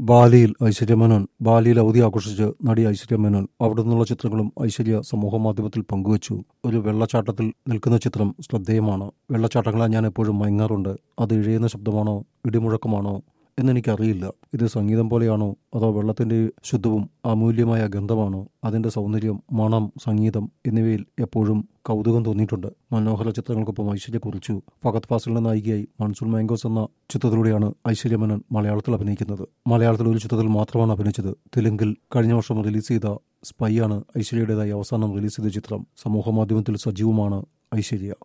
ബാലിയിൽ ഐശ്വര്യ മേനോൻ ബാലിയിൽ അവധി ആഘോഷിച്ച് നടി ഐശ്വര്യ മേനോൻ അവിടെ നിന്നുള്ള ചിത്രങ്ങളും ഐശ്വര്യ സമൂഹമാധ്യമത്തിൽ പങ്കുവച്ചു ഒരു വെള്ളച്ചാട്ടത്തിൽ നിൽക്കുന്ന ചിത്രം ശ്രദ്ധേയമാണ് വെള്ളച്ചാട്ടങ്ങളെ ഞാൻ എപ്പോഴും മയങ്ങാറുണ്ട് അത് ഇഴയുന്ന ശബ്ദമാണോ ഇടിമുഴക്കമാണോ എന്നെനിക്കറിയില്ല ഇത് സംഗീതം പോലെയാണോ അതോ വെള്ളത്തിന്റെ ശുദ്ധവും അമൂല്യമായ ഗന്ധമാണോ അതിന്റെ സൗന്ദര്യം മണം സംഗീതം എന്നിവയിൽ എപ്പോഴും കൗതുകം തോന്നിയിട്ടുണ്ട് മനോഹര ചിത്രങ്ങൾക്കൊപ്പം ഐശ്വര്യ കുറിച്ചു ഫഹദ് ഫാസിലിന്റെ നായികയായി മൺസൂൺ മാംഗോസ് എന്ന ചിത്രത്തിലൂടെയാണ് ഐശ്വര്യ മേനോൻ മലയാളത്തിൽ അഭിനയിക്കുന്നത് മലയാളത്തിൽ ഒരു ചിത്രത്തിൽ മാത്രമാണ് അഭിനയിച്ചത് തെലുങ്കിൽ കഴിഞ്ഞ വർഷം റിലീസ് ചെയ്ത സ്പൈ ആണ് ഐശ്വര്യയുടേതായി അവസാനം റിലീസ് ചെയ്ത ചിത്രം സമൂഹമാധ്യമത്തിൽ സജീവമാണ് ഐശ്വര്യ